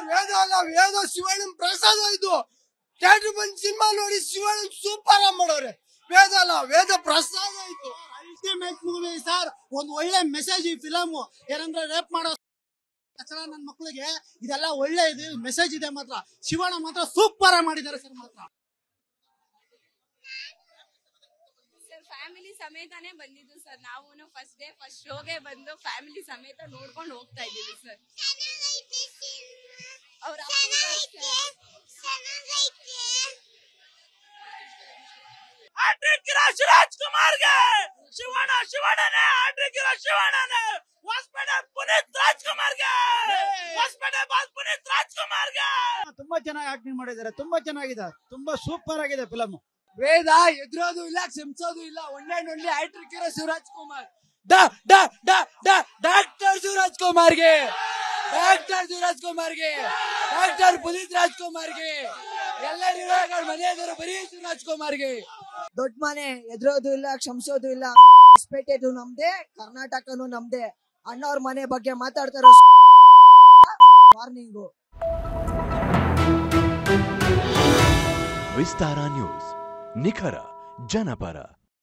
sir ವೇದ ಅಲ್ಲ ವೇದ ಶಿವಣ್ಣನ್ ಪ್ರಸಾದ ಇದು ಥಿಯೇಟರ್ ಬಂದ್ ಸಿನಿಮಾ ನೋಡಿ ಶಿವಣ್ಣನ್ ಸೂಪರ್ ಆಗಿ ಮಾಡೋರೆ ವೇದ ಅಲ್ಲ ವೇದ ಪ್ರಸಾದ ಇದು ಅಲ್ಟಿಮೇಟ್ ಮೂವಿ ಸರ್ ಒಂದ್ ಒಳ್ಳೆ ಮೆಸೇಜ್ ಈ ಫಿಲಮ್ ಏನಂದ್ರೆ ರೇಪ್ ಮಾಡೋ ತಕ್ಷಣ ನನ್ನ ಮಕ್ಕಳಿಗೆ ಇದೆಲ್ಲ ಒಳ್ಳೆ ಇದು ಮೆಸೇಜ್ ಇದೆ ಮಾತ್ರ ಶಿವಣ್ಣ ಮಾತ್ರ ಸೂಪರ್ ಆಗಿ ಮಾಡಿದ್ದಾರೆ ಸರ್ ಮಾತ್ರ ಸರ್ ಫ್ಯಾಮಿಲಿ ಸಮೇತನೇ ಬಂದಿದ್ದು ಸರ್ ನಾವು ಫಸ್ಟ್ ಡೇ ಫಸ್ಟ್ ಶೋಗೆ ಬಂದು ಫ್ಯಾಮಿಲಿ ಸಮೇತ ನೋಡ್ಕೊಂಡು ಹೋಗ್ತಾ ಇದ್ದೀವಿ ಸರ್ ಅವ್ರ ಶಿವರಾಜ್ ಕುಮಾರ್ಗೆ ಶಿವಣ್ಣ ಶಿವಣ್ಣನೇ ಆಡ್ರಿಗಿರೋ ಶಿವಣ್ಣನೇ ಹೊಸಪೇಟೆ ಪುನೀತ್ ರಾಜ್ಕುಮಾರ್ಗೆ ಹೊಸಪೇಟೆ ಬಾಸ್ ಪುನೀತ್ ರಾಜ್ಕುಮಾರ್ಗೆ ತುಂಬಾ ಚೆನ್ನಾಗಿ ಆಕ್ಟಿಂಗ್ ಮಾಡಿದ್ದಾರೆ ತುಂಬಾ ಚೆನ್ನಾಗಿದೆ ತುಂಬಾ ಸೂಪರ್ ಆಗಿದೆ ಫಿಲಮ್ ವೇದ ಎದುರೋದು ಇಲ್ಲ ಕ್ಷಮಿಸೋದು ಇಲ್ಲ ಒಳ್ಳೆ ಒಳ್ಳೆ ಆಕ್ಟರ್ ಇರೋ ಶಿವರಾಜ್ ಕುಮಾರ್ ಡ- ಡ- ಡ- ಡ- ಡಾಕ್ಟರ್ ಶಿವರಾಜ್ ಕುಮಾರ್ಗೆ ಡಾಕ್ಟರ್ ಶಿವರಾಜ್ ಕುಮಾರ್ಗೆ ಡಾಕ್ಟರ್ ಪುನೀತ್ ರಾಜ್ಕುಮಾರ್ಗೆ ಎಲ್ಲ ನಿರ್ವಾಹಕರ ಮನೆ ಎದುರು ಬರೀ ಶಿವರಾಜ್ ಕುಮಾರ್ಗೆ ದೊಡ್ಡ ಮನೆ ಎದುರೋದು ಇಲ್ಲ ಕ್ಷಮಿಸೋದು ಇಲ್ಲ ಹೊಸಪೇಟೆದು ನಮ್ದೇ ಕರ್ನಾಟಕನು ನಮ್ದೇ ಅಣ್ಣವ್ರ ಮನೆ ಬಗ್ಗೆ ಮಾತಾಡ್ತಾರೋ ವಾರ್ನಿಂಗು ವಿಸ್ತಾರ ನ್ಯೂಸ್ ನಿಖರ ಜನಪರ